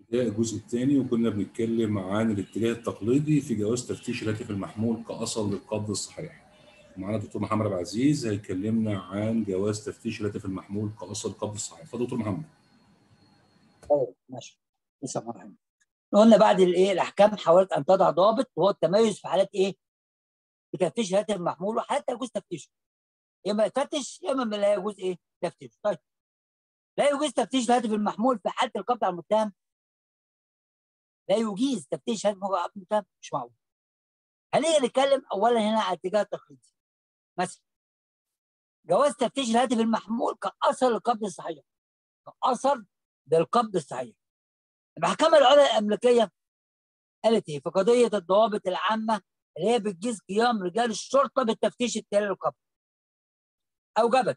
ده الجزء الثاني وكنا بنتكلم عن الاتجاه التقليدي في جواز تفتيش الهاتف المحمول كأصل للقبض الصحيح. معانا الدكتور محمد عبد العزيز هيكلمنا عن جواز تفتيش الهاتف المحمول كأصل للقبض الصحيح. اتفضل دكتور محمد. طيب ماشي. لسه مرحبا. قلنا بعد الايه الاحكام حاولت ان تضع ضابط وهو التميز في حالات ايه؟ بتفتيش الهاتف المحمول وحالات لا يجوز تفتيشه. يا اما يفتش يا اما لا يجوز ايه؟ تفتيشه. طيب. لا يجوز تفتيش الهاتف المحمول في حاله القبض على المتهم لا يجيز تفتيش هاتف المتهم مش معقول. هنيجي نتكلم اولا هنا على الاتجاه التقليدي. مثلا جواز تفتيش الهاتف المحمول كاثر للقبض الصحيح. كاثر للقبض الصحيح. المحكمه العليا الامريكيه قالت ايه؟ في قضيه الضوابط العامه اللي هي بتجيز قيام رجال الشرطه بالتفتيش التالي للقبض. اوجبت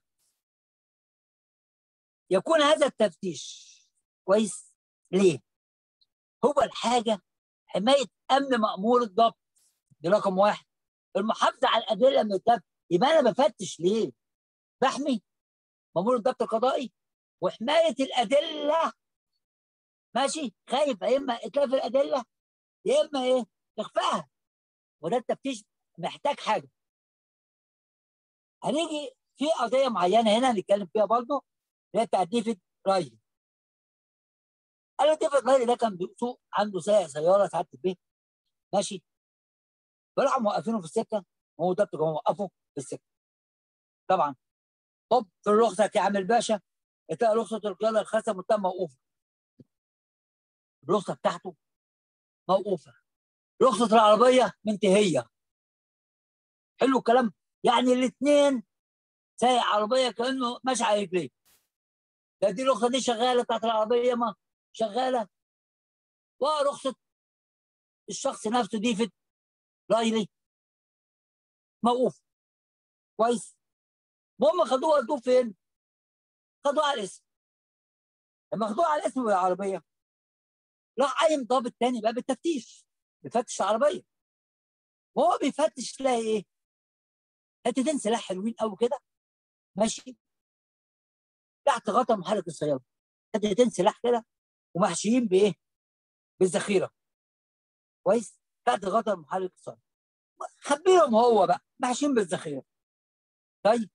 يكون هذا التفتيش كويس ليه؟ هو الحاجه حمايه امن مامور الضبط دي رقم واحد المحافظه على الادله من الضبط يبقى انا بفتش ليه؟ بحمي مامور الضبط القضائي وحمايه الادله ماشي خايف يا اما اتلاف الادله يا اما ايه؟ اخفائها وده التفتيش محتاج حاجه هنيجي في قضيه معينه هنا هنتكلم فيها برضه اللي هي بتاعت ديفيد رايلي قال ديفيد رايلي ده كان بيسوق عنده سايق سياره ساعات البيت ماشي فراحوا موقفينه في السكه وهو ده كانوا موقفه في السكه طبعا طب في الرخصه يا عم الباشا تلاقي رخصه القياده الخاصه متم موقوفه الرخصه بتاعته موقوفه رخصه العربيه منتهيه حلو الكلام يعني الاثنين سايق عربيه كانه ماشي على رجليه ده دي الرخصه دي شغاله بتاعت العربيه ما شغاله ورخصه الشخص نفسه دي في رايلي موقوف كويس المهم خدوه ودوه فين؟ خدوه على الاسم لما خدوه على الاسم بالعربيه راح قايم ضابط تاني بقى بالتفتيش بيفتش العربيه وهو بيفتش تلاقي ايه؟ حتتين سلاح حلوين قوي كده ماشي تحت غطا محرك السياره حتتين سلاح كده ومحشيين بايه؟ بالذخيره كويس؟ تحت غطا محرك السياره خبيهم هو بقى محشيين بالذخيره طيب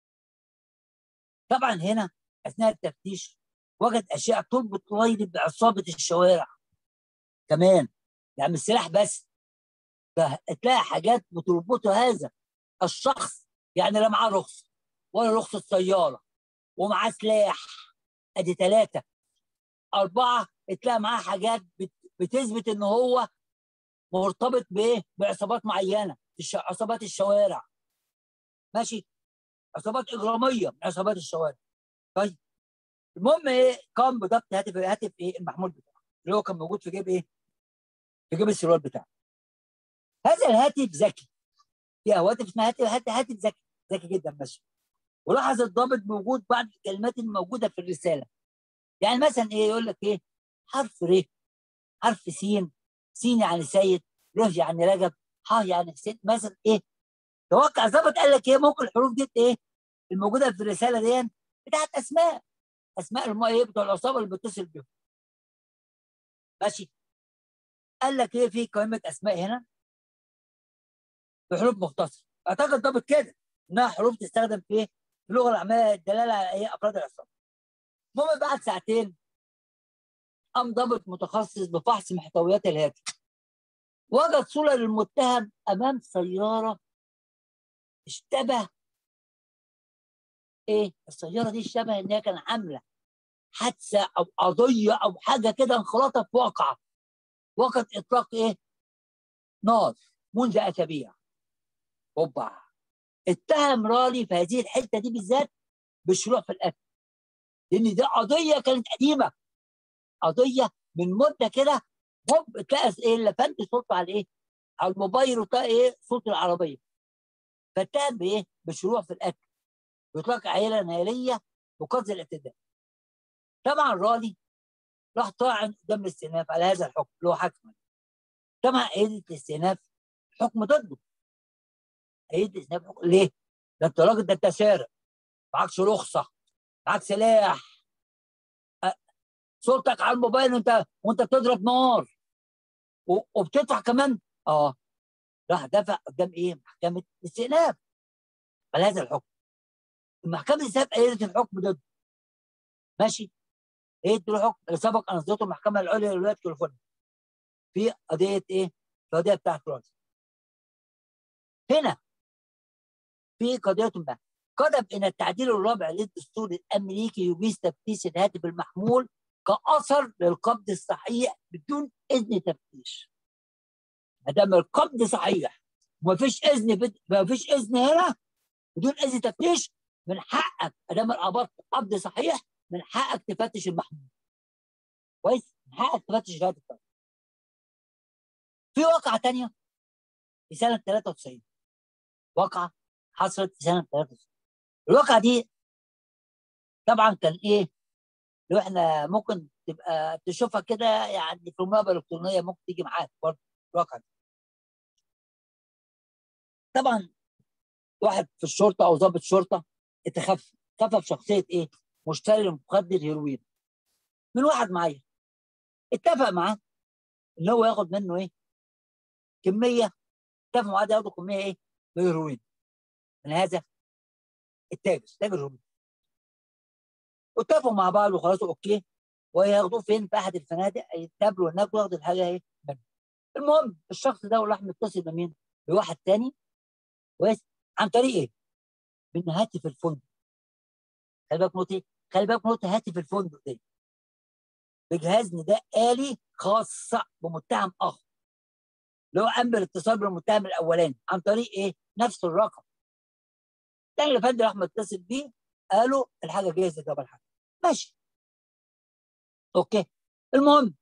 طبعا هنا اثناء التفتيش وجد اشياء تربط رايلي بعصابه الشوارع كمان يعني السلاح بس تلاقي حاجات بتربطه هذا الشخص يعني لا معاه رخصه ولا رخصه سياره ومعاه سلاح ادي ثلاثه اربعه تلاقي معاه حاجات بتثبت ان هو مرتبط بايه؟ بعصابات معينه الش... عصابات الشوارع ماشي عصابات اجراميه من عصابات الشوارع طيب المهم ايه قام بضبط هاتف هاتف ايه المحمول بتاعه اللي هو كان موجود في جيب ايه؟ في جيب السروال بتاعه هذا الهاتف ذكي في هواتف اسمها هاتف هاتف هاتف ذكي ذكي جدا ماشي ولاحظ الضابط موجود بعض الكلمات الموجوده في الرساله يعني مثلا ايه يقول لك ايه حرف ر حرف س س يعني سيد ر يعني رجب ح يعني حسين مثلا ايه توقع الضابط قال لك ايه ممكن الحروف دي ايه الموجوده في الرساله دي بتاعت اسماء اسماء الم... ايه بتوع العصابه اللي بيتصل بيهم ماشي قال لك ايه في قائمه اسماء هنا بحروف مختصره اعتقد ضابط كده انها حروف تستخدم في في اللغه العاميه الدلاله على ايه افراد العصابه المهم بعد ساعتين قام ضابط متخصص بفحص محتويات الهاتف وجد صوره للمتهم امام سياره اشتبه ايه السياره دي اشتبه ان هي كان عامله حادثه او قضيه او حاجه كده انخرطت في واقعه وقت اطلاق ايه نار منذ اسابيع اوبا اتهم رالي في هذه الحته دي بالذات بالشروع في القتل لان دي قضيه كانت قديمه قضيه من مده كده هوب تلاقي ايه لفنت صوته على ايه؟ على الموبايل وتلاقي ايه صوت العربيه فاتهم بايه؟ بالشروع في القتل باطلاق عائله ناريه وقتل الاعتداء طبعا رالي راح طاعن قدام الاستئناف على هذا الحكم اللي هو حكم طبعا ايدة الاستئناف حكم ضده ايدة الاستئناف حكم ليه؟ ده انت راجل ده انت سارق معكش رخصه معاك سلاح صورتك على الموبايل وانت وانت بتضرب نار و- وبتدفع كمان اه راح دفع قدام ايه محكمه الاستئناف على هذا الحكم المحكمه الاستئناف ايدت الحكم ضده ماشي ايه الحكم اللي سبق ان اصدرته المحكمه العليا لولايه كاليفورنيا في قضيه ايه؟ في قضيه بتاعت راسي هنا في قضيه ما كتب ان التعديل الرابع للدستور الامريكي يجيز تفتيش الهاتف المحمول كاثر للقبض الصحيح بدون اذن تفتيش ما دام القبض صحيح ومفيش اذن بد... مفيش اذن هنا بدون اذن تفتيش من حقك ما دام القبض قبض صحيح من حقك تفتش المحمول كويس من حقك تفتش الهاتف ده. في واقعه ثانيه في سنه 93 واقعه حصلت في سنه 93 الواقعه دي طبعا كان ايه لو احنا ممكن تبقى تشوفها كده يعني في المراقبه الالكترونيه ممكن تيجي معاك برضه الواقعه دي طبعا واحد في الشرطه او ضابط شرطه اتخفى خفى في شخصيه ايه؟ مشتري مخدر هيروين من واحد معايا اتفق معاه ان هو ياخد منه ايه؟ كميه اتفق معاه ده ياخد كميه ايه؟ من الهيروين من هذا التاجر تاجر هيروين واتفقوا مع بعض وخلاص اوكي وياخدوه فين في احد الفنادق يتقابلوا هناك وياخدوا الحاجه ايه منه المهم الشخص ده راح متصل بمين؟ بواحد تاني كويس عن طريق ايه؟ من هاتف الفندق خلي بالك نقطه ايه؟ خلي بالك نقطه هاتف الفندق دي بجهاز نداء آلي خاص بمتهم آخر اللي هو قام بالاتصال بالمتهم الأولاني عن طريق إيه؟ نفس الرقم. الثاني اللي فندم راح متصل بيه قالوا الحاجة جاهزة جاب الحاجة. ماشي. أوكي. المهم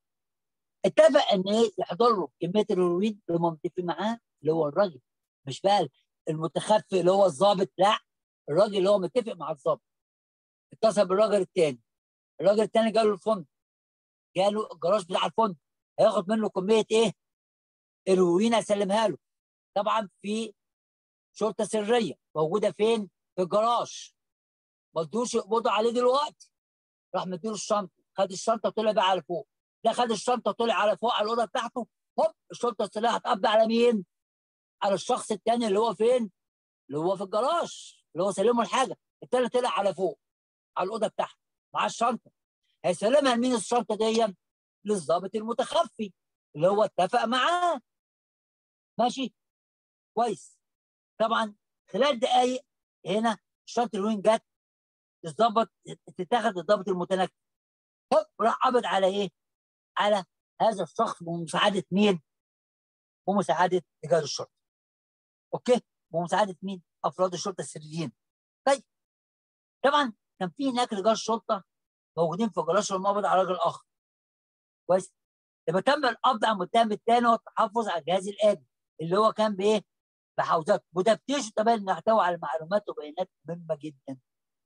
اتفق إن إيه يحضر له كمية الهيروين اللي هم متفقين معاه اللي هو الراجل مش بقى المتخفي اللي هو الضابط لا الراجل اللي هو متفق مع الضابط. اتصل بالراجل الثاني الراجل الثاني جاله الفندق جاله الجراج بتاع الفندق هياخد منه كميه ايه؟ هيروين اسلمها له طبعا في شرطه سريه موجوده فين؟ في الجراج ما ادوش يقبضوا عليه دلوقتي راح مديله الشنطه خد الشنطه وطلع بقى على فوق ده خد الشنطه وطلع على فوق على الاوضه بتاعته هوب الشرطه السريه هتقبض على مين؟ على الشخص الثاني اللي هو فين؟ اللي هو في الجراج اللي هو سلمه الحاجه الثاني طلع على فوق على الاوضه بتاعته مع الشنطه هيسلمها لمين الشنطه دي؟ للضابط المتخفي اللي هو اتفق معاه ماشي كويس طبعا خلال دقائق هنا شنطه الوين جت الضابط تتاخد الضابط المتنكر هوب راح قبض على ايه؟ على هذا الشخص بمساعده مين؟ بمساعده رجال الشرطه اوكي؟ بمساعده مين؟ افراد الشرطه السريين طيب طبعا كان في هناك رجال شرطه موجودين في جراج المقبض على راجل اخر كويس لما تم القبض على المتهم الثاني والتحفظ على الجهاز الآلي اللي هو كان بايه؟ بحوزات وتفتيش طبعا انه يحتوي على معلومات وبيانات مهمه جدا.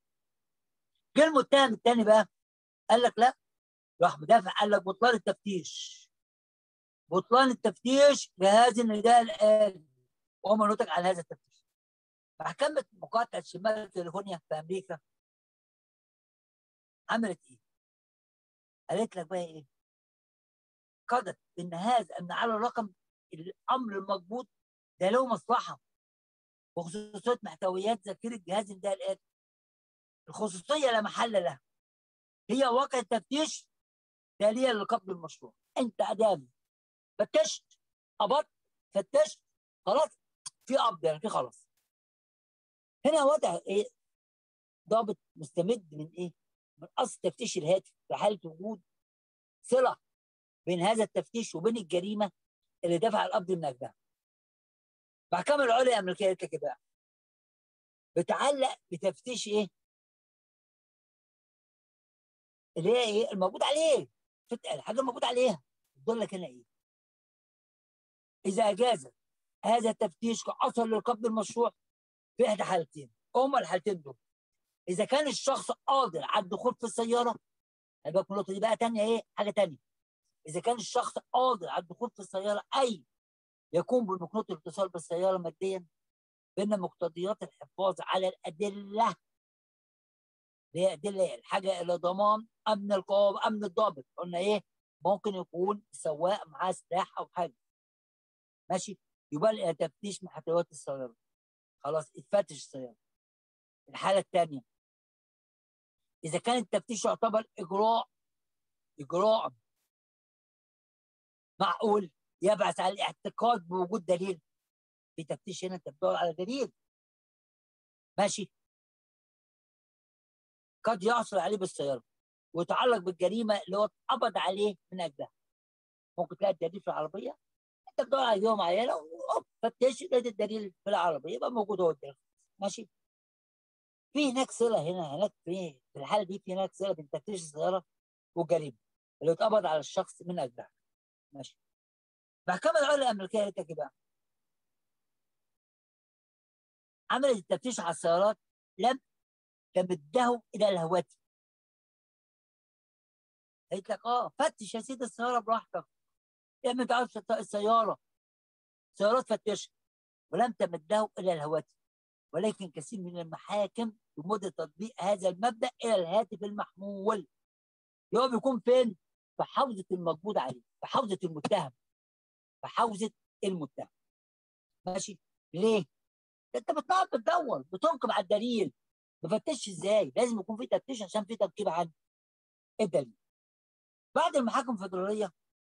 جه المتهم الثاني بقى قال لك لا راح مدافع قال لك بطلان التفتيش بطلان التفتيش جهاز النداء الآلي وما نتج عن هذا التفتيش. محكمة مقاطعة شمال كاليفورنيا في أمريكا عملت ايه؟ قالت لك بقى ايه؟ قضت ان هذا ان على الرقم الامر المضبوط ده له مصلحه وخصوصيه محتويات ذاكره جهاز النداء الآلي. الخصوصيه لا محل لها. هي واقع التفتيش تاليه لقبض المشروع. انت ادام فتشت قبضت فتشت خلاص في قبض يعني في خلاص. هنا وضع ايه؟ ضابط مستمد من ايه؟ من اصل تفتيش الهاتف في حاله وجود صله بين هذا التفتيش وبين الجريمه اللي دفع القبض من اجلها. المحكمه العليا الامريكيه قالت لك بقى بتعلق بتفتيش ايه؟ اللي هي ايه؟ الموجود عليه الحاجه الموجود عليها تقول لك هنا ايه؟ اذا اجازت هذا التفتيش كاثر للقبض المشروع في احدى حالتين هما الحالتين دول اذا كان الشخص قادر على الدخول في السياره خلي بالك النقطه دي بقى ثانيه ايه حاجه ثانيه اذا كان الشخص قادر على الدخول في السياره اي يقوم بمكنوت الاتصال بالسياره ماديا بان مقتضيات الحفاظ على الادله اللي هي ادله الحاجه الى ضمان امن القوام امن الضابط قلنا ايه ممكن يكون سواق معاه سلاح او حاجه ماشي يبقى الى تفتيش محتويات السياره خلاص اتفتش السياره الحاله الثانيه اذا كان التفتيش يعتبر اجراء اجراء معقول يبعث على الاعتقاد بوجود دليل في تفتيش هنا انت بتدور على دليل ماشي قد يحصل عليه بالسياره ويتعلق بالجريمه اللي هو اتقبض عليه من اجلها ممكن تلاقي الدليل في العربيه انت بتدور على جريمه معينه فتش لقيت الدليل في العربيه يبقى موجود هو الدليل ماشي في هناك صله هنا هناك في في الحاله دي في هناك صله بين تفتيش السياره والجريمه اللي اتقبض على الشخص من اجلها ماشي المحكمه العليا الامريكيه قالت لك بقى عملت التفتيش على السيارات لم تمده الى الهواتف قالت لك اه فتش يا سيدي السياره براحتك اعمل تعرف السياره سيارات فتشها ولم تمده الى الهواتف ولكن كثير من المحاكم بمدة تطبيق هذا المبدا الى الهاتف المحمول اللي هو بيكون فين؟ في حوزه المقبوض عليه في حوزه المتهم في حوزه المتهم ماشي ليه؟ انت بتقعد بتدور بتنقب على الدليل ما فتشش ازاي؟ لازم يكون في تفتيش عشان في تنقيب عن الدليل بعد المحاكم الفدراليه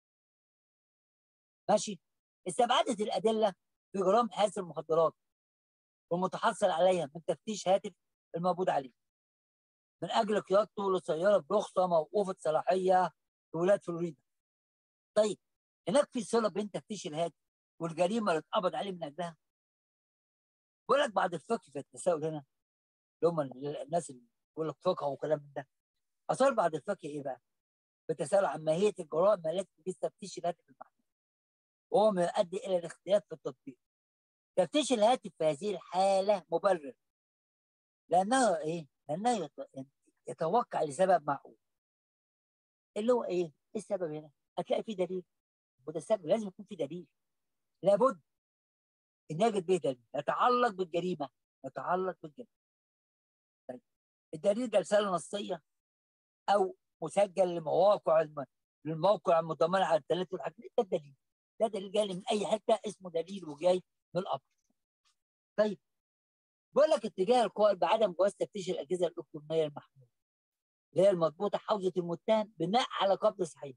ماشي استبعدت الادله في جرائم حادث المخدرات والمتحصل عليها من تفتيش هاتف الموجود عليه من اجل قيادته لسياره برخصه موقوفه صلاحيه في ولايه فلوريدا. طيب هناك في صله بين تفتيش الهاتف والجريمه اللي اتقبض عليه من اجلها. بقول لك بعد الفقه في التساؤل هنا اللي هم الناس اللي بيقول لك فقه وكلام من ده. اثار بعد الفقه ايه بقى؟ بتساؤل عن ماهيه الجرائم التي تجيز تفتيش الهاتف المحمول. وهو ما يؤدي الى الاختلاف في التطبيق. تفتيش الهاتف في هذه الحاله مبرر لانه ايه؟ لانه يتوقع لسبب معقول اللي هو ايه؟ ايه السبب هنا؟ هتلاقي في دليل وده السبب لازم يكون في دليل لابد ان يجد به دليل يتعلق بالجريمه يتعلق بالجريمه طيب الدليل ده رساله نصيه او مسجل لمواقع الم... للموقع المضمن على الثلاث والحاجات ده الدليل ده دليل جاي من اي حته اسمه دليل وجاي من الامر طيب بقول لك اتجاه القوى بعدم جواز تفتيش الاجهزه الالكترونيه المحموله اللي هي المضبوطه حوزه المتهم بناء على قبض صحيح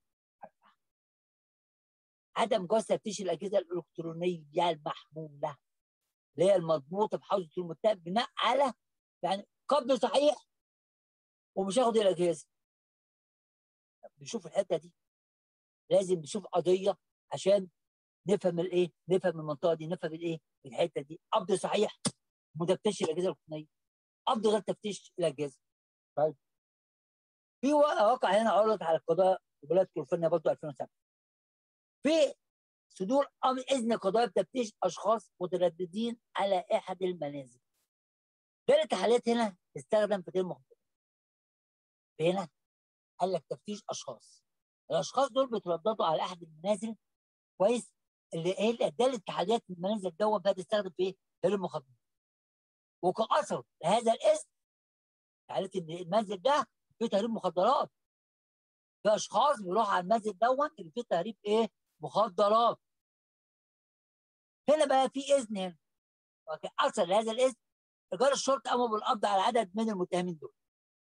عدم جواز تفتيش الاجهزه الالكترونيه المحموله اللي هي المضبوطه بحوزه المتهم بناء على يعني قبض صحيح ومش هاخد الاجهزه نشوف الحته دي لازم نشوف قضيه عشان نفهم الايه نفهم المنطقه دي نفهم الايه الحته دي قبض صحيح متفتش الاجهزه الالكترونيه قبض غير تفتيش الاجهزه طيب في واقع هنا عرضت على القضاء ولايه كاليفورنيا برضه 2007 في صدور امر اذن قضائي بتفتيش اشخاص مترددين على احد المنازل ده التحاليات هنا تستخدم في غير مخدرات هنا قال لك تفتيش اشخاص الاشخاص دول بيترددوا على احد المنازل كويس اللي هي اللي ادى الاتحادات في المنازل دوت بقى تستخدم في ايه؟ في المخدرات وكأثر لهذا الاسم قالت ان المنزل ده فيه تهريب مخدرات في اشخاص بيروحوا على المنزل دوت اللي فيه تهريب ايه؟ مخدرات هنا بقى في اذن هنا اثر لهذا الاسم رجال الشرطه قاموا بالقبض على عدد من المتهمين دول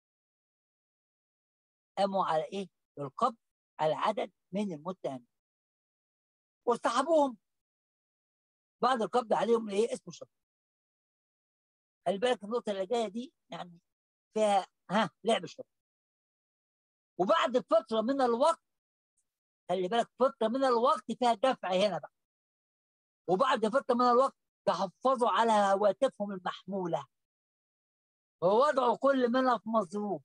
قاموا على ايه؟ بالقبض على عدد من المتهمين واصطحبوهم بعد القبض عليهم ايه اسمه شرطه خلي بالك النقطه اللي جايه دي يعني فيها ها لعب شويه وبعد فتره من الوقت خلي بالك فتره من الوقت فيها دفع هنا بقى وبعد فتره من الوقت تحفظوا على هواتفهم المحموله ووضعوا كل منها في مظروف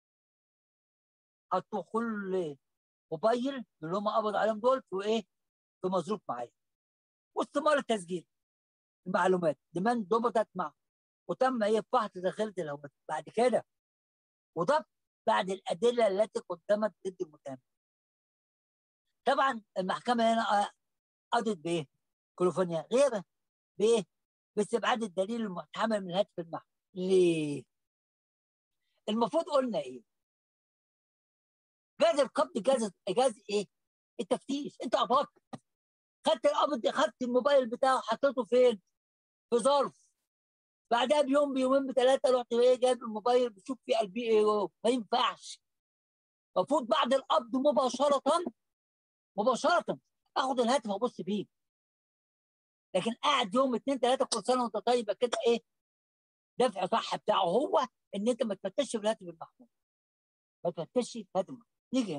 حطوا كل موبايل اللي هم قبضوا عليهم دول في ايه؟ في مظروف معين واستمر التسجيل المعلومات لمن ضبطت معه وتم ايه فحص ذاكره الهواتف بعد كده وضبط بعد الادله التي قدمت ضد المتهم طبعا المحكمه هنا قضت بايه؟ كاليفورنيا غيبه بايه؟ باستبعاد الدليل المحتمل من الهاتف المحمول ليه؟ المفروض قلنا ايه؟ جاز القبض جاز جاز ايه؟ التفتيش انت قبضت خدت القبض خدت الموبايل بتاعه حطيته فين؟ في ظرف بعدها بيوم بيومين بثلاثه رحت ايه جايب الموبايل بشوف فيه قلبي ايه ما ينفعش المفروض بعد القبض مباشره مباشره اخد الهاتف وابص فيه لكن قاعد يوم اثنين ثلاثه كل سنه وانت طيب كده ايه دفع صح بتاعه هو ان انت ما تفتشش في الهاتف المحمول ما تفتشش في الهاتف المحمول نيجي هنا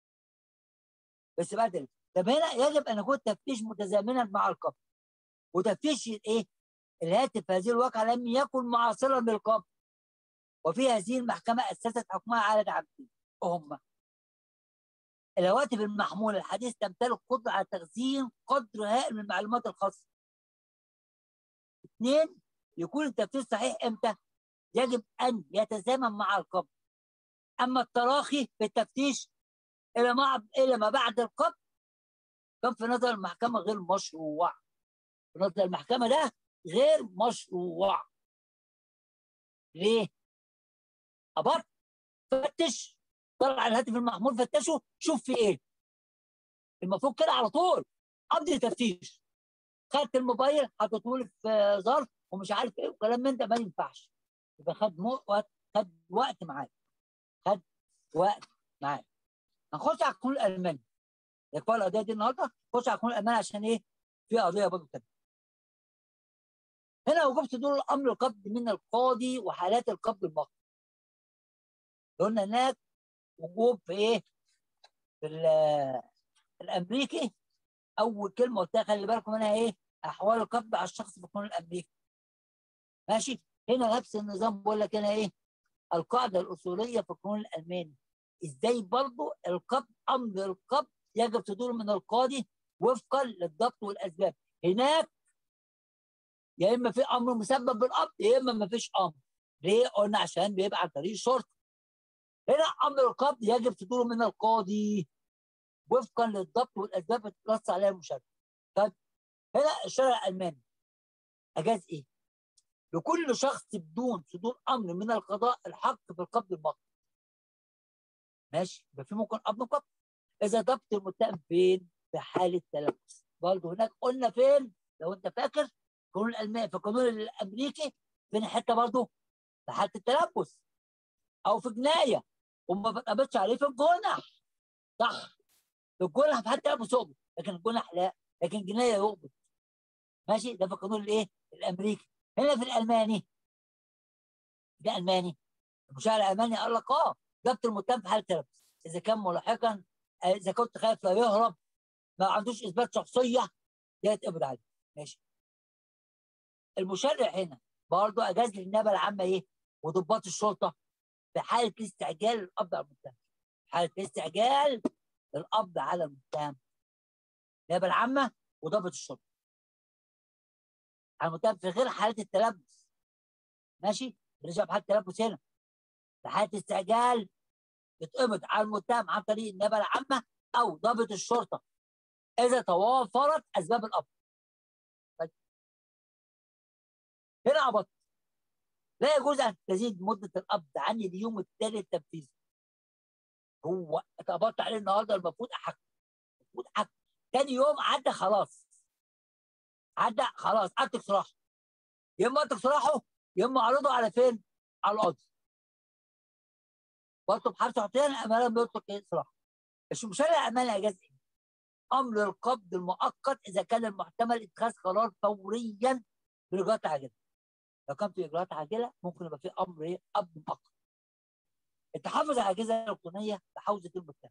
بس بعد طب هنا يجب ان يكون تفتيش متزامنا مع القبض وتفتيش الايه الهاتف في هذه الواقعه لم يكن معاصرا للقبض وفي هذه المحكمه اسست حكمها على دعمتين وهم الهواتف المحمولة الحديث تمتلك قدرة على تخزين قدر هائل من المعلومات الخاصة. اثنين يكون التفتيش صحيح امتى؟ يجب ان يتزامن مع القبض. اما التراخي في التفتيش الى ما الى ما بعد القبض كان في نظر المحكمة غير مشروع. في نظر المحكمة ده غير مشروع. ليه؟ قبضت فتش طلع الهاتف المحمول فتشه شوف في ايه المفروض كده على طول قبض تفتيش خدت الموبايل حطيته لي في ظرف ومش عارف ايه وكلام من ده ما ينفعش يبقى خد وقت خد وقت معاك خد وقت معاك هنخش على القانون الالماني يكفي القضيه دي النهارده نخش على القانون الالماني عشان ايه في قضيه برضه تانيه هنا وجوب صدور الامر القبض من القاضي وحالات القبض المطلق قلنا هناك وجوب في ايه؟ في الامريكي اول كلمه قلتها خلي بالكم منها ايه؟ احوال القبض على الشخص في القانون الامريكي. ماشي؟ هنا نفس النظام بقول لك هنا ايه؟ القاعده الاصوليه في القانون الالماني. ازاي برضه القبض امر القبض يجب صدوره من القاضي وفقا للضبط والاسباب. هناك يا اما في امر مسبب بالقبض يا اما ما فيش امر. ليه؟ قلنا عشان بيبقى عن طريق الشرطه. هنا امر القبض يجب صدوره من القاضي وفقا للضبط والاسباب اللي تنص عليها المشرع. طيب هنا الشرع الالماني اجاز ايه؟ لكل شخص بدون صدور امر من القضاء الحق في القبض المطلق. ماشي يبقى في ممكن قبض قبض اذا ضبط المتهم فين؟ في حاله تلبس. برضه هناك قلنا فين؟ لو انت فاكر القانون الالماني في القانون الامريكي فين حته برضه؟ في حاله التلبس او في جنايه وما بتقبضش عليه في الجنح صح في الجنح في حتى يلبس يقبض لكن الجنح لا لكن جنايه يقبض ماشي ده في القانون الايه الامريكي هنا في الالماني ده الماني المشرع الالماني قال لك اه ضبط المتهم في حاله تلبس اذا كان ملاحقا اذا كنت خايف لا يهرب ما عندوش اثبات شخصيه ده يتقبض عليه ماشي المشرع هنا برضه اجاز للنيابه العامه ايه وضباط الشرطه في حاله الاستعجال للقبض على المتهم حاله الاستعجال للقبض على المتهم النيابه العامه وضابط الشرطه على المتهم في غير حاله التلبس ماشي بنرجع في حاله التلبس هنا في حاله استعجال يتقبض على المتهم عن طريق النيابه العامه او ضابط الشرطه اذا توافرت اسباب القبض طيب. هنا قبضت لا يجوز ان تزيد مده القبض عن اليوم التالي للتنفيذ هو اتقبضت عليه النهارده المفروض احك المفروض احك تاني يوم عدى خلاص عدى خلاص قعدت سراحه يا اما قعدت سراحه يا اما عرضه على فين؟ على القاضي بطلب حبس اعطيان امانه بيطلق ايه سراحه بس المشرع الامانه اجاز ايه؟ امر القبض المؤقت اذا كان المحتمل اتخاذ قرار فوريا باجراءات عاجله لو كان في اجراءات عاجله ممكن يبقى في امر ايه؟ قبض مؤقت التحفظ على الاجهزه الالكترونيه بحوزه المتهم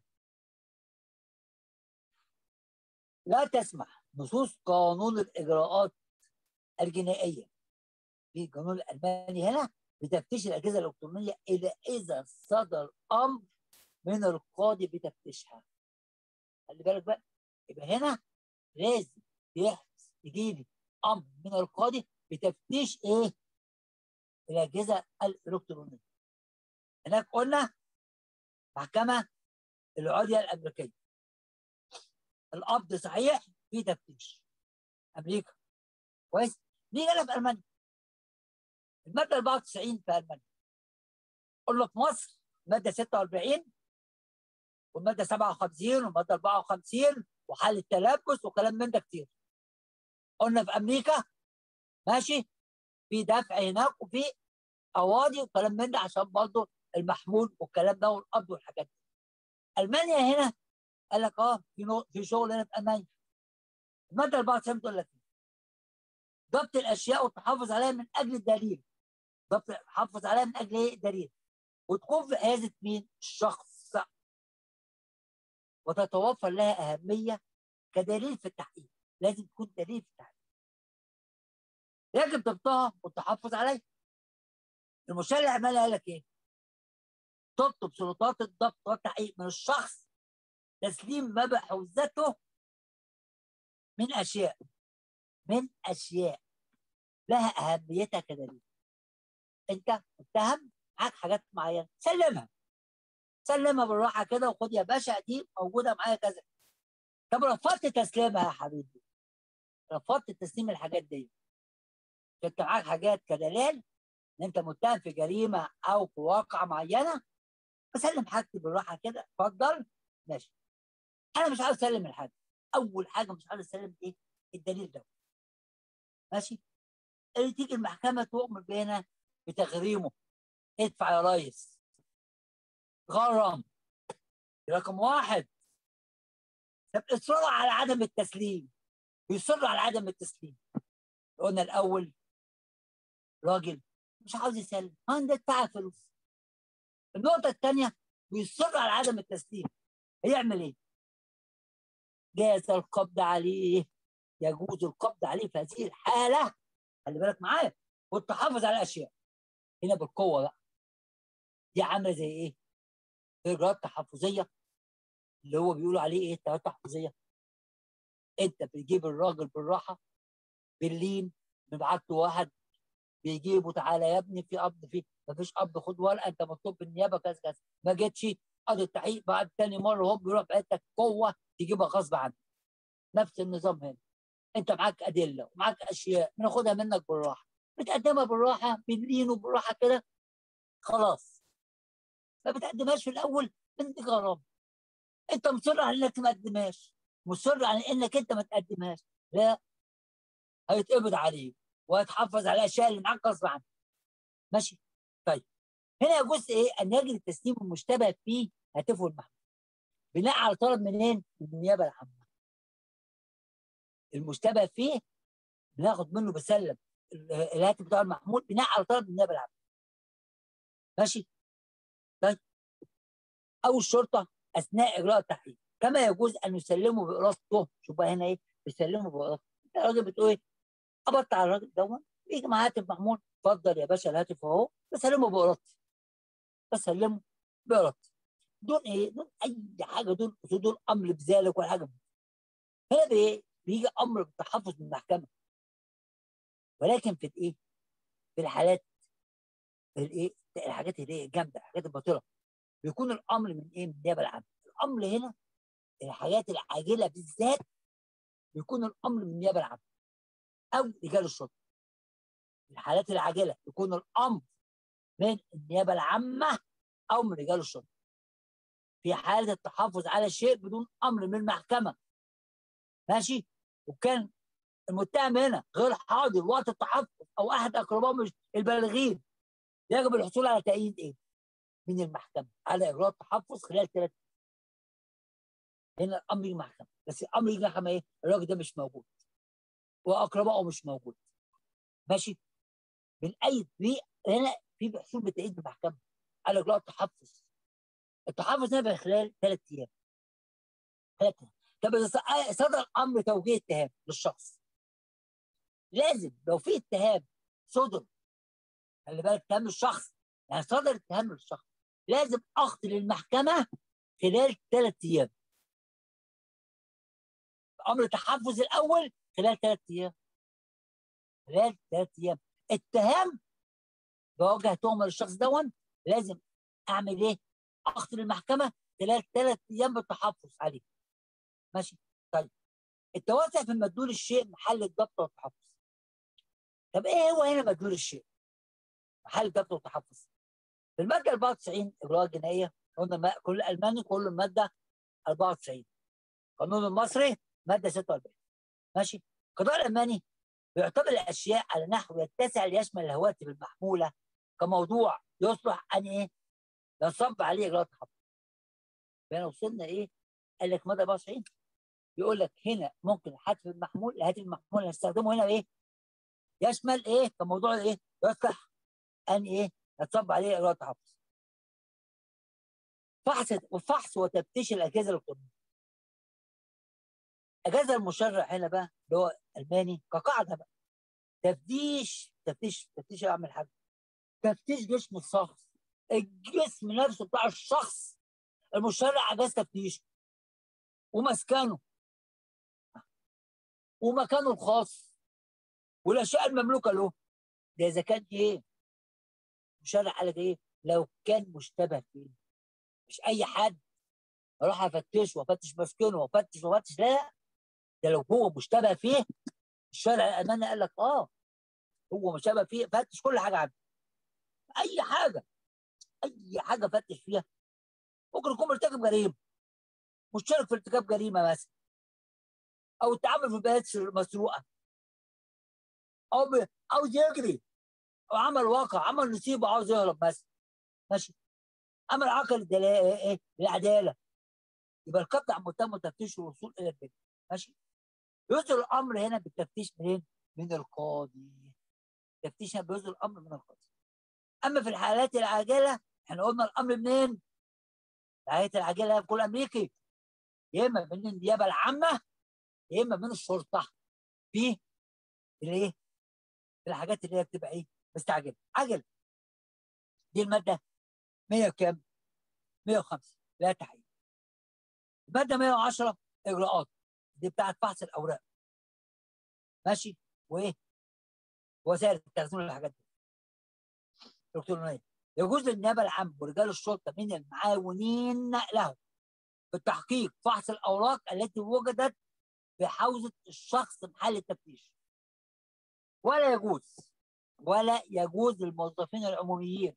لا تسمح نصوص قانون الاجراءات الجنائيه في القانون الالماني هنا بتفتيش الاجهزه الالكترونيه الا اذا صدر امر من القاضي بتفتيشها خلي بالك بقى يبقى هنا لازم يحدث يجي لي امر من القاضي بتفتيش ايه الاجهزه الالكترونيه هناك قلنا محكمه العليا الامريكيه القبض صحيح في تفتيش امريكا كويس نيجي هنا في المانيا الماده 94 في المانيا قلنا في مصر ماده 46 والماده 57 والماده 54 وحل التلبس وكلام من ده كتير قلنا في امريكا ماشي في دفع هناك وفي قواضي وكلام من ده عشان برضه المحمول والكلام ده والقبض والحاجات دي المانيا هنا قال لك اه في نو... في شغل هنا في المانيا الماده 94 بتقول لك ضبط الاشياء والتحافظ عليها من اجل الدليل ضبط التحافظ عليها من اجل ايه الدليل وتكون في عياده مين الشخص وتتوفر لها اهميه كدليل في التحقيق لازم تكون دليل في التحقيق يجب ضبطها والتحفظ عليها المشرع العمالي قال لك ايه تطلب سلطات الضبط والتحقيق من الشخص تسليم مبحوثته من اشياء من اشياء لها اهميتها كدليل انت متهم معاك حاجات معينه سلمها سلمها بالراحه كده وخد يا باشا دي موجوده معايا كذا طب رفضت تسليمها يا حبيبي رفضت تسليم الحاجات دي انت معاك حاجات كدلال ان انت متهم في جريمه او في واقعه معينه بسلم حاجتي بالراحه كده اتفضل ماشي انا مش عاوز اسلم الحاجه اول حاجه مش عاوز اسلم ايه الدليل ده ماشي اللي تيجي المحكمه تؤمر بينا بتغريمه ادفع يا ريس غرم رقم واحد طب اصرار على عدم التسليم بيصر على عدم التسليم قلنا الاول راجل مش عاوز يسلم ها ادفع فلوس النقطة الثانية بيصر على عدم التسليم هيعمل ايه؟ جاز القبض عليه يجوز القبض عليه في هذه الحالة خلي بالك معايا والتحافظ على الأشياء هنا بالقوة بقى دي عاملة زي ايه؟ إجراءات تحفظية اللي هو بيقولوا عليه ايه إجراءات تحفظية انت بتجيب الراجل بالراحة باللين نبعت له واحد بيجيبه تعالى يا ابني في قبض فيه مفيش قبض خد ورقه انت مطلوب بالنيابه كذا كذا ما جتش قاضي التحقيق بعد تاني مره هو بيروح بعتك قوه تجيبها غصب عنك نفس النظام هنا انت معاك ادله ومعاك اشياء بناخدها منك بالراحه بتقدمها بالراحه باللين وبالراحه كده خلاص ما بتقدمهاش في الاول بنت غرام انت مصر على انك ما تقدمهاش مصر على انك انت ما تقدمهاش لا هيتقبض عليك ويتحفظ على الاشياء اللي معاك غصب عنك ماشي طيب هنا جزء ايه ان يجري التسليم المشتبه فيه هاتفه المحكمه بناء على طلب منين؟ من النيابه العامه المشتبه فيه بناخد منه بسلم الهاتف بتاع المحمول بناء على طلب من النيابه العامه ماشي طيب او الشرطه اثناء اجراء التحقيق كما يجوز ان يسلموا بارادته شوف بقى هنا ايه بيسلموا بارادته انت الراجل بتقول ايه قبضت على الراجل دوت يجي مع هاتف محمول اتفضل يا باشا الهاتف اهو بسلمه بارادتي بسلمه بارادتي دون ايه؟ دون اي حاجه دون دون امر بذلك ولا حاجه هنا بايه؟ بيجي امر بالتحفظ من المحكمه ولكن في الايه؟ في الحالات الايه؟ الحاجات اللي هي الجامده الحاجات الباطله بيكون الامر من ايه؟ من النيابه العامه الامر هنا الحاجات العاجله بالذات بيكون الامر من النيابه العامه او رجال الشرطه الحالات العاجله يكون الامر من النيابه العامه او من رجال الشرطه في حاله التحفظ على شيء بدون امر من المحكمه ماشي وكان المتهم هنا غير حاضر وقت التحفظ او احد اقربائه مش البالغين يجب الحصول على تأييد ايه؟ من المحكمه على اجراء التحفظ خلال ثلاث هنا الامر يجي محكمه بس الامر يجي محكمه ايه؟ الراجل ده مش موجود واقربائه مش موجود ماشي من اي طريق هنا في حصول بتأييد من المحكمه على اجراء التحفظ التحفظ هنا خلال ثلاث ايام ثلاث ايام طب اذا صدر امر توجيه اتهام للشخص لازم لو في اتهام صدر خلي بالك اتهام للشخص يعني صدر اتهام للشخص لازم اخذ للمحكمه خلال ثلاث ايام امر التحفظ الاول خلال ثلاث ايام خلال ثلاث ايام اتهام بوجه تهمه للشخص دون لازم اعمل ايه؟ اخذ للمحكمه خلال ثلاث ايام بالتحفظ عليه ماشي طيب التوسع في مدلول الشيء محل الضبط والتحفظ طب ايه هو هنا مدلول الشيء؟ محل الضبط والتحفظ في الماده 94 اجراءات جنائيه قلنا ما- كل الماني كل الماده 94 القانون المصري ماده 46 ماشي القضاء الالماني بيعتبر الاشياء على نحو يتسع ليشمل الهواتف المحموله كموضوع يصلح ان ايه ينصب عليه اجراءات تحفظ فهنا وصلنا ايه قال لك ماده 94 يقول لك هنا ممكن الهاتف المحمول الهاتف المحمول اللي هنستخدمه هنا ايه يشمل ايه كموضوع ايه يصلح ان ايه يتصب عليه اجراء تحفظ فحص وفحص وتفتيش الاجهزه الالكترونيه اجازه المشرع هنا بقى اللي هو الماني كقاعده بقى تفتيش تفتيش تفتيش اعمل حاجه تفتيش جسم الشخص الجسم نفسه بتاع الشخص المشرع اجاز تفتيشه ومسكنه ومكانه الخاص والاشياء المملوكه له ده اذا كان ايه مشرع قال لك ايه لو كان مشتبه فيه مش اي حد اروح افتشه وافتش مسكنه وافتش وافتش لا ده لو هو مشتبه فيه الشارع الالماني قال لك اه هو مشتبه فيه فتش كل حاجه عنه اي حاجه اي حاجه فتش فيها ممكن يكون مرتكب جريمه مشترك في ارتكاب جريمه مثلا او التعامل في بيانات مسروقه او ب... عاوز يجري او عمل واقع عمل نصيبه عاوز يهرب مثلا ماشي عمل عقل الدلا... ايه العداله يبقى القبض عن متهم وتفتيش الوصول الى البيت ماشي يصدر الامر هنا بالتفتيش منين؟ من القاضي التفتيش هنا بيصدر الامر من القاضي اما في الحالات العاجله احنا قلنا الامر منين؟ الحالات العاجله بكل امريكي يا اما من النيابه العامه يا اما من الشرطه في الايه؟ في الحاجات اللي هي بتبقى ايه؟ مستعجله عجل دي الماده 100 كام؟ 105 لا تحقيق الماده 110 اجراءات دي بتاعت فحص الاوراق ماشي وايه؟ وسائل التخزين الحاجات دي الكترونيه يجوز للنيابه العامه ورجال الشرطه من المعاونين له في التحقيق فحص الاوراق التي وجدت في حوزه الشخص محل التفتيش ولا يجوز ولا يجوز للموظفين العموميين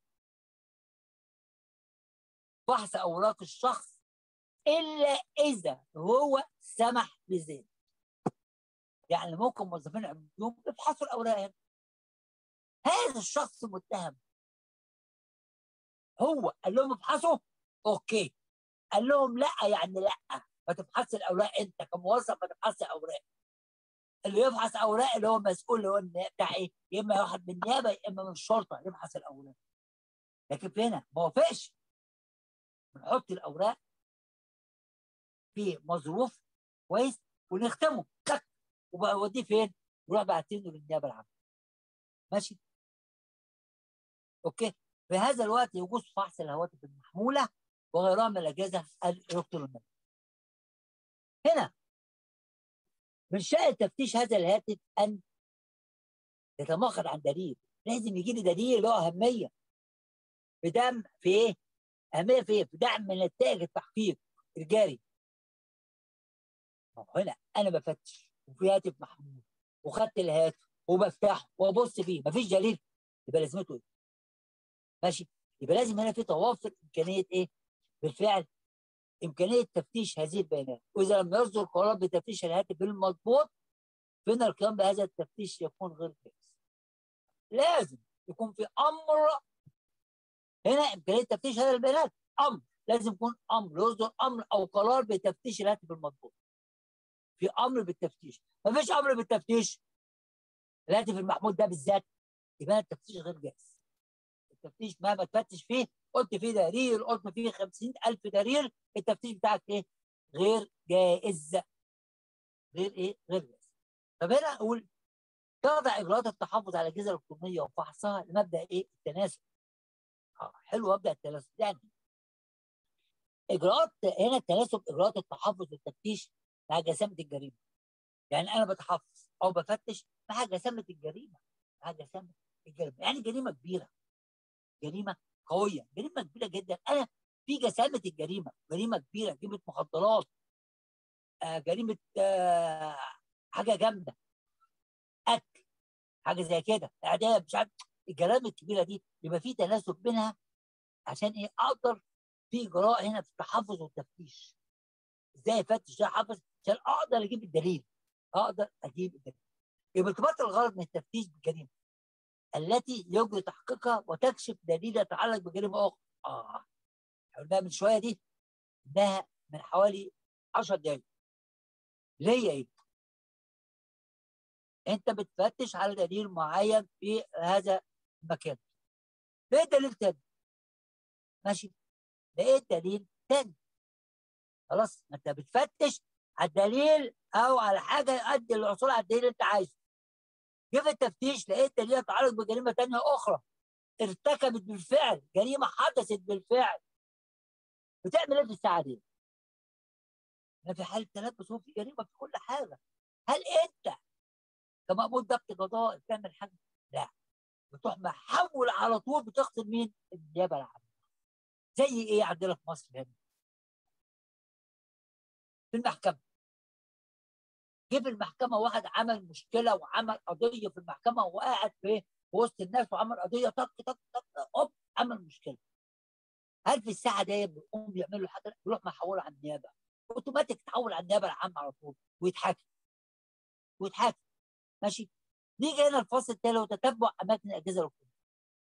فحص اوراق الشخص الا اذا هو سمح بذلك يعني ممكن موظفين عموميين يفحصوا الاوراق هنا هذا الشخص متهم هو قال لهم افحصوا اوكي قال لهم لا يعني لا ما تفحصش الاوراق انت كموظف ما تفحصش اوراق اللي يفحص اوراق اللي هو مسؤول اللي هو بتاع ايه يا اما واحد من النيابه يا اما من الشرطه يفحص الاوراق لكن في هنا ما وافقش بنحط الاوراق في مظروف كويس ونختمه تك وبقى اوديه فين؟ نروح باعتينه للنيابه العامه ماشي اوكي في هذا الوقت يجوز فحص الهواتف المحموله وغيرها من الاجهزه الالكترونيه هنا من شأن تفتيش هذا الهاتف ان يتمخض عن دليل لازم يجي لي دليل له اهميه في دم في ايه؟ اهميه في ايه؟ في دعم من نتائج التحقيق الجاري هنا انا بفتش وفي هاتف محمول وخدت الهاتف وبفتحه وابص فيه مفيش دليل يبقى لازمته ايه؟ ماشي يبقى لازم هنا في توافر امكانيه ايه؟ بالفعل امكانيه تفتيش هذه البيانات واذا لم يصدر قرار بتفتيش الهاتف بالمضبوط فان القيام بهذا التفتيش يكون غير جائز لازم يكون في امر هنا امكانيه تفتيش هذه البيانات امر لازم يكون امر يصدر امر او قرار بتفتيش الهاتف المضبوط في امر بالتفتيش ما فيش امر بالتفتيش الهاتف المحمول ده بالذات يبقى التفتيش غير جائز التفتيش مهما تفتش فيه قلت فيه دليل قلت فيه 50000 دليل التفتيش بتاعك ايه غير جائز غير ايه غير جائز طب هنا اقول تخضع اجراءات التحفظ على الاجهزه الالكترونيه وفحصها لمبدا ايه التناسب اه حلو مبدا التناسب يعني اجراءات هنا التناسب اجراءات التحفظ والتفتيش مع جسامه الجريمه يعني انا بتحفظ او بفتش مع جسامه الجريمه مع جسامه الجريمه يعني جريمه كبيره جريمه قويه جريمه كبيره جدا انا في جسامه الجريمه جريمه كبيره جريمه مخدرات آه جريمه آه حاجه جامده قتل حاجه زي كده اعدام مش عارف الجرائم الكبيره دي يبقى في تناسب بينها عشان ايه اقدر في اجراء هنا في التحفظ والتفتيش ازاي افتش ازاي احفظ عشان اقدر اجيب الدليل اقدر اجيب الدليل يبقى ارتباط الغرض من التفتيش بالجريمه التي يجري تحقيقها وتكشف دليل يتعلق بجريمه اخرى اه قلنا من شويه دي انها من حوالي 10 دقايق ليه ايه؟ انت بتفتش على دليل معين في هذا المكان لقيت دليل تاني ماشي لقيت دليل تاني خلاص ما انت بتفتش على الدليل او على حاجه يؤدي للحصول على الدليل اللي انت عايزه جه في التفتيش لقيت دليل يتعلق بجريمه ثانيه اخرى ارتكبت بالفعل جريمه حدثت بالفعل بتعمل ايه في الساعه دي؟ ما في حاله تلبس هو في جريمه في كل حاجه هل انت كمأمور ضبط قضائي بتعمل حاجه؟ لا بتروح محول على طول بتخطب مين؟ النيابه العامه زي ايه عندنا في مصر هنا؟ في المحكمه جه في المحكمه واحد عمل مشكله وعمل قضيه في المحكمه وقاعد في وسط الناس وعمل قضيه طق طق طق اوب عمل مشكله هل في الساعه دي بيقوم يعمل له حاجه يروح محوله على النيابه اوتوماتيك تحول على النيابه العامه على طول ويتحاكم ويتحاكم ماشي نيجي هنا الفصل التالي وتتبع اماكن الاجهزه الحكوميه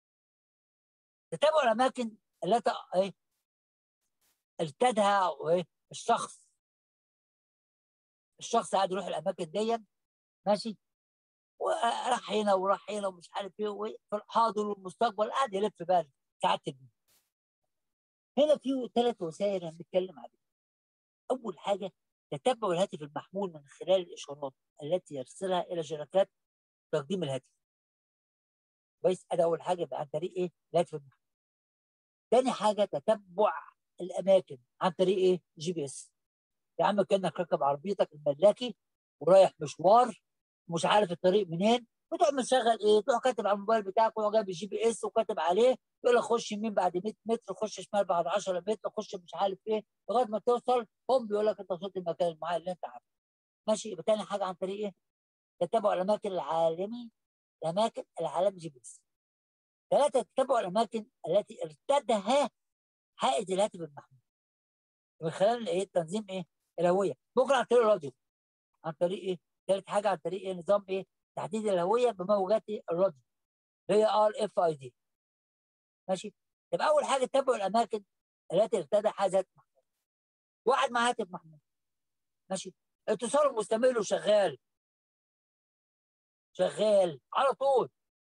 تتبع الاماكن التي ايه ارتدها ايه الشخص الشخص قاعد يروح الاماكن دي ماشي وراح هنا وراح هنا ومش عارف ايه في الحاضر والمستقبل قاعد يلف بال ساعات الدنيا هنا في ثلاث وسائل هنتكلم عليها اول حاجه تتبع الهاتف المحمول من خلال الاشارات التي يرسلها الى شركات تقديم الهاتف كويس ادي اول حاجه يبقى عن طريق ايه الهاتف المحمول تاني حاجه تتبع الاماكن عن طريق ايه جي بي اس يا عم كانك راكب عربيتك الملاكي ورايح مشوار ومش عارف الطريق منين بتروح مشغل ايه تروح كاتب على الموبايل بتاعك وهو جايب الجي بي اس وكاتب عليه يقول لك خش يمين بعد 100 متر خش شمال بعد 10 متر خش مش عارف ايه لغايه ما توصل هم بيقول لك انت وصلت المكان المعين اللي انت عارفه ماشي يبقى تاني حاجه عن طريق ايه؟ تتبع الاماكن العالمي الاماكن العالمي جي بي اس ثلاثه تتبع الاماكن التي ارتدها حائز الهاتف المحمول من خلال ايه تنظيم ايه؟ الهويه ممكن عن طريق الراديو عن طريق ايه؟ ثالث حاجه عن طريق ايه؟ نظام ايه؟ تحديد الهويه بموجات الراديو هي ار اف اي دي ماشي يبقى اول حاجه تتبعوا الاماكن التي ارتدى حائز هاتف محمول واحد مع هاتف محمول ماشي اتصال مستمر وشغال شغال على طول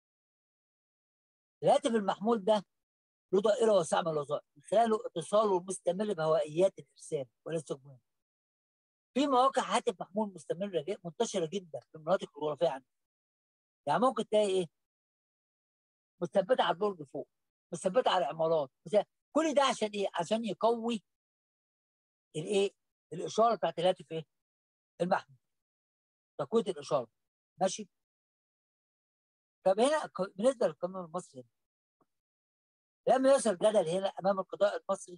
الهاتف المحمول ده له دائره واسعه من الوظائف من خلاله اتصاله المستمر بهوائيات الارسال والاستقبال في مواقع هاتف محمول مستمره جدا منتشره جدا في المناطق الجغرافيه عندنا يعني ممكن تلاقي ايه مثبته على البرج فوق مثبته على العمارات كل ده عشان ايه عشان يقوي الايه الاشاره بتاعت الهاتف ايه المحمول تقويه الاشاره ماشي طب هنا بالنسبه للقانون المصري لم يصل جدل هنا امام القضاء المصري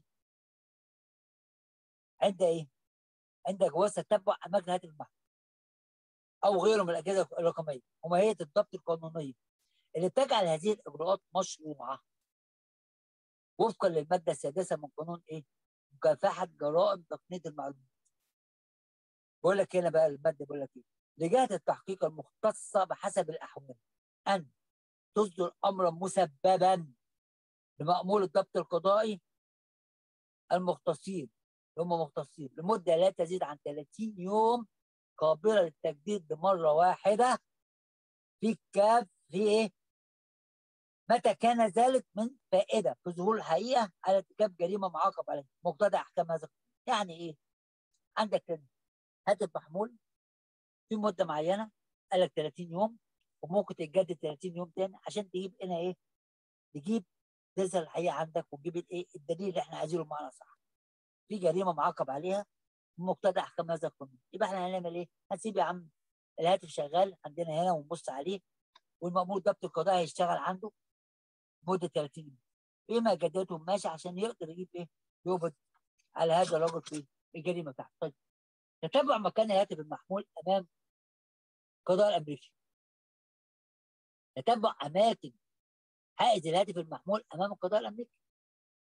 عند ايه؟ عند جواز تتبع اماكن هاتف المحمول او غيره من الاجهزه الرقميه وماهيه الضبط القانونيه اللي بتجعل هذه الاجراءات مشروعه وفقا للماده السادسه من قانون ايه؟ مكافحه جرائم تقنيه المعلومات. بقول لك هنا بقى الماده بقول لك ايه؟ لجهه التحقيق المختصه بحسب الاحوال ان تصدر امرا مسببا لمأمور الضبط القضائي المختصين هم مختصين لمده لا تزيد عن 30 يوم قابله للتجديد بمره واحده في كاف في ايه؟ متى كان ذلك من فائده في ظهور الحقيقه على ارتكاب جريمه معاقب عليها مقتضى احكام هذا يعني ايه؟ عندك كده هاتف محمول في مده معينه قال لك 30 يوم وممكن تتجدد 30 يوم تاني عشان تجيب هنا ايه؟ تجيب تظهر الحقيقه عندك وتجيب الايه؟ الدليل اللي احنا عايزينه بمعنى صح. في جريمه معاقب عليها بمقتضى احكام هذا القانون يبقى احنا هنعمل ايه؟ هنسيب يا عم الهاتف شغال عندنا هنا ونبص عليه والمأمور ضبط القضاء هيشتغل عنده مده 30 يوم بما جدته ماشي عشان يقدر يجيب ايه؟ يقبض على هذا الرجل في الجريمه بتاعته. طيب تتبع مكان الهاتف المحمول امام القضاء الامريكي. تتبع اماكن حائز الهاتف المحمول امام القضاء الامريكي.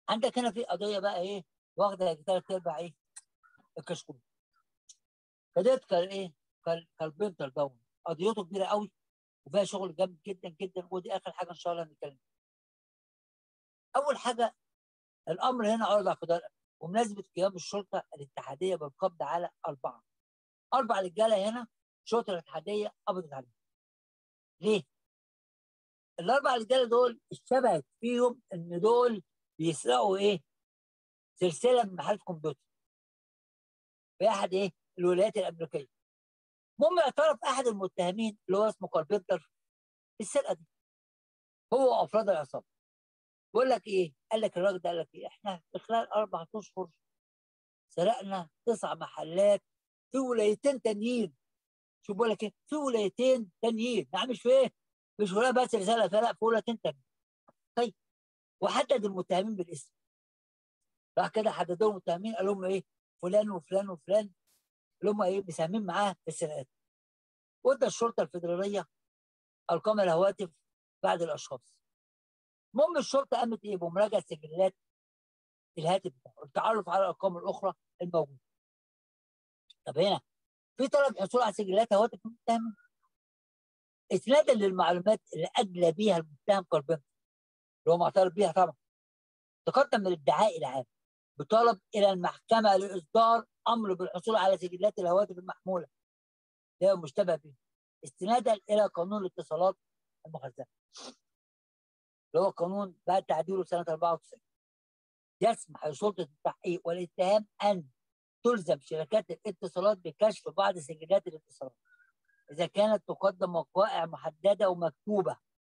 عندك هنا في قضيه بقى ايه واخده ثلاث ارباع ايه الكشكول فديت كان ايه كان كالبنتر داون قضيته كبيره قوي وفيها شغل جامد جدا جدا ودي اخر حاجه ان شاء الله نتكلم اول حاجه الامر هنا عرض على قضاء ومناسبه قيام الشرطه الاتحاديه بالقبض على اربعه اربع رجاله هنا شرطه الاتحاديه قبضت عليهم ليه؟ الاربع رجاله دول اشتبهت فيهم ان دول بيسرقوا ايه؟ سلسله من محلات كمبيوتر في احد ايه؟ الولايات الامريكيه. المهم اعترف احد المتهمين اللي هو اسمه كاربنتر بالسرقه دي. هو وافراد العصابه. بيقول لك ايه؟ قال لك الراجل ده قال لك ايه؟ احنا في خلال اربع اشهر سرقنا تسع محلات في ولايتين تانيين. شوف بيقول لك ايه؟ في ولايتين تانيين، يعني مش في ايه؟ مش ولايه بس رساله لا في ولايتين تانيين. طيب وحدد المتهمين بالاسم. راح كده حددوا المتهمين قال لهم ايه؟ فلان وفلان وفلان اللي هم ايه مساهمين معاه في السرقات. وادى الشرطه الفيدراليه ارقام الهواتف بعد الاشخاص. المهم الشرطه قامت ايه بمراجعه سجلات الهاتف ده والتعرف على الارقام الاخرى الموجوده. طب هنا في طلب حصول على سجلات هواتف المتهم اسنادا للمعلومات اللي ادلى بيها المتهم كاربنتر اللي هو معترف بيها طبعا تقدم الادعاء العام بطلب الى المحكمه لاصدار امر بالحصول على سجلات الهواتف المحموله اللي هي المشتبه به استنادا الى قانون الاتصالات المخزنه اللي هو قانون بعد تعديله سنه 94 يسمح لسلطه التحقيق والاتهام ان تلزم شركات الاتصالات بكشف بعض سجلات الاتصالات اذا كانت تقدم وقائع محدده ومكتوبه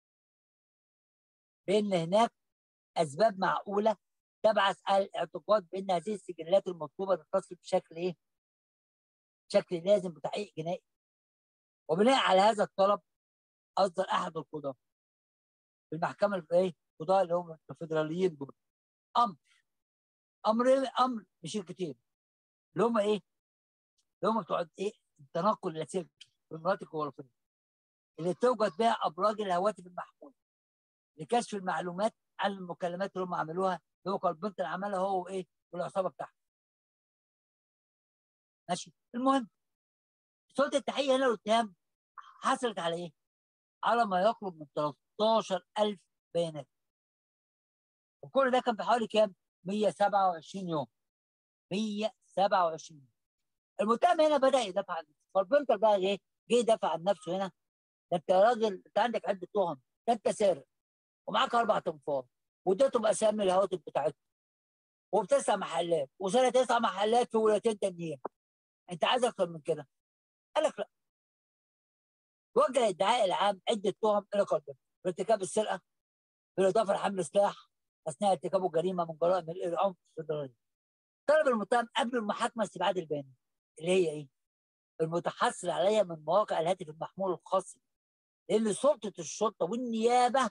بان هناك اسباب معقوله تبعث على الاعتقاد بان هذه السجلات المطلوبه تتصل بشكل ايه؟ بشكل لازم بتحقيق جنائي. وبناء على هذا الطلب اصدر احد القضاه في المحكمه الايه؟ القضاه اللي هم الفدراليين دول امر امر امر بشركتين اللي هم ايه؟ اللي هم بتوع ايه؟ التنقل اللاسلكي في المناطق الجغرافيه اللي توجد بها ابراج الهواتف المحموله لكشف المعلومات عن المكالمات اللي هم عملوها اللي هو كاربنتر عملها هو وايه والعصابه بتاعته ماشي المهم سلطه التحقيق هنا الاتهام حصلت على ايه؟ على ما يقرب من 13000 بيانات وكل ده كان بحوالي كام؟ 127 يوم 127 يوم المتهم هنا بدا يدافع عن نفسه كاربنتر بقى ايه؟ جه يدافع عن نفسه هنا ده انت راجل انت عندك عده تهم ده انت سارق ومعاك اربع تنفار واديتهم اسامي الهواتف بتاعتهم وبتسع محلات وسنه تسع محلات في ولايتين تانيين انت عايز اكتر من كده؟ قال لك لا وجه الادعاء العام عده تهم الى قلبه بارتكاب السرقه بالاضافه لحمل سلاح اثناء ارتكاب الجريمه من جرائم العنف الفدراليه. طلب المتهم قبل المحاكمه استبعاد البيانات اللي هي ايه؟ المتحصل عليها من مواقع الهاتف المحمول الخاص لان سلطه الشرطه والنيابه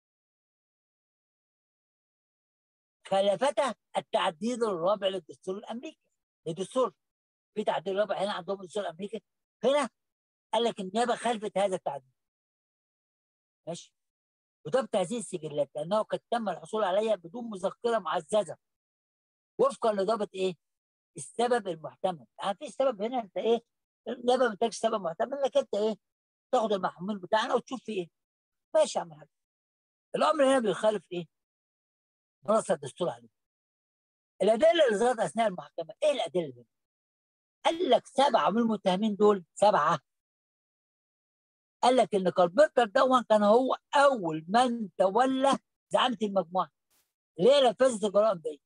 خالفته التعديل الرابع للدستور الامريكي للدستور في تعديل رابع هنا عندهم الدستور الامريكي هنا قال لك النيابه خالفت هذا التعديل ماشي وضبط هذه السجلات لانه قد تم الحصول عليها بدون مذكره معززه وفقا لضابط ايه؟ السبب المحتمل يعني في سبب هنا انت ايه؟ النيابه ما ادتكش سبب محتمل انك انت ايه؟ تاخد المحمول بتاعنا وتشوف فيه ايه؟ ماشي يا عم الحاج الامر هنا بيخالف ايه؟ نص الدستور عليه الادله اللي ظهرت اثناء المحكمه ايه الادله دي؟ قال لك سبعه من المتهمين دول سبعه قال لك ان كاربنتر دون كان هو اول من تولى زعامه المجموعه اللي هي نفذت الجرائم دي